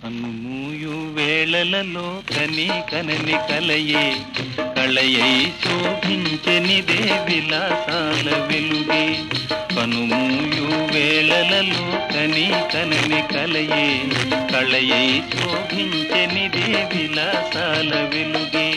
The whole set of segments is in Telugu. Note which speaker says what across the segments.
Speaker 1: కనుమూయు వేళలలో కని కనని కలయే కళయై శోభించనిదే విలాసాల వెలుగే కనుమూయు వేళలలో కని కనని కలయే కళయై శోభించనిదే విలాసాల వెలుగే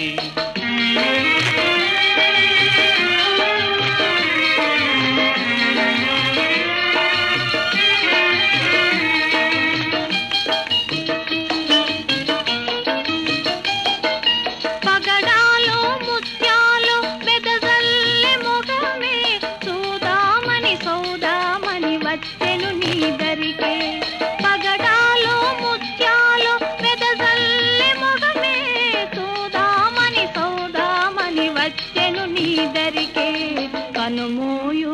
Speaker 2: పగడాలు ముత్యాలు వెదజల్లె మొగమే చూదామని సౌదామని వచ్చెను నీ దరికే పగడాలు ముత్యాలు వెదజల్లె మొగమే చూదామని సౌదామని వచ్చెను నీ దరికే కనుమూయు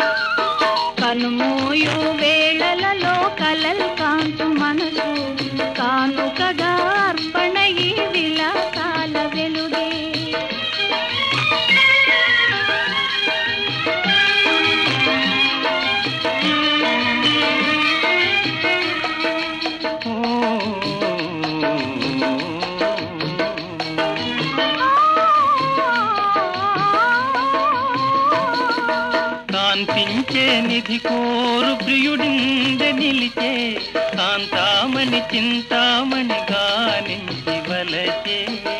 Speaker 2: కనుమూయు వేళలలో కలల్ కాంతు మనసు కానుకగా అర్పణ ఈ విలాసాల వెలుగే
Speaker 1: కాంతించే నిధి కోరు ప్రియుడింద నిలిచే కాంతామణి చింతామణి గానించి వలచే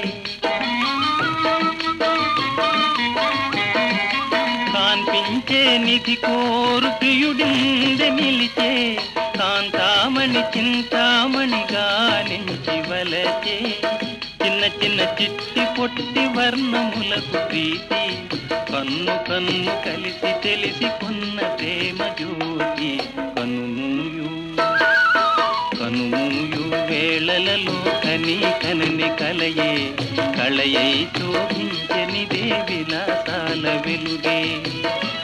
Speaker 1: కాంతించే నిధి కోరు ప్రియుడింద నిలిచే కాంతామణి చింతామణి గానించి వలచే చిన్న చిన్న చిట్టి పొట్టి వర్ణములకు ప్రీతి కన్ను కన్ను కలిసి తెలిసి కొన్న ప్రేమ జ్యోతి కనుమూయు కనుమూయు వేళలలో కని కనని కలయే కళయై శోభించనిదే విలాసాల వెలుగే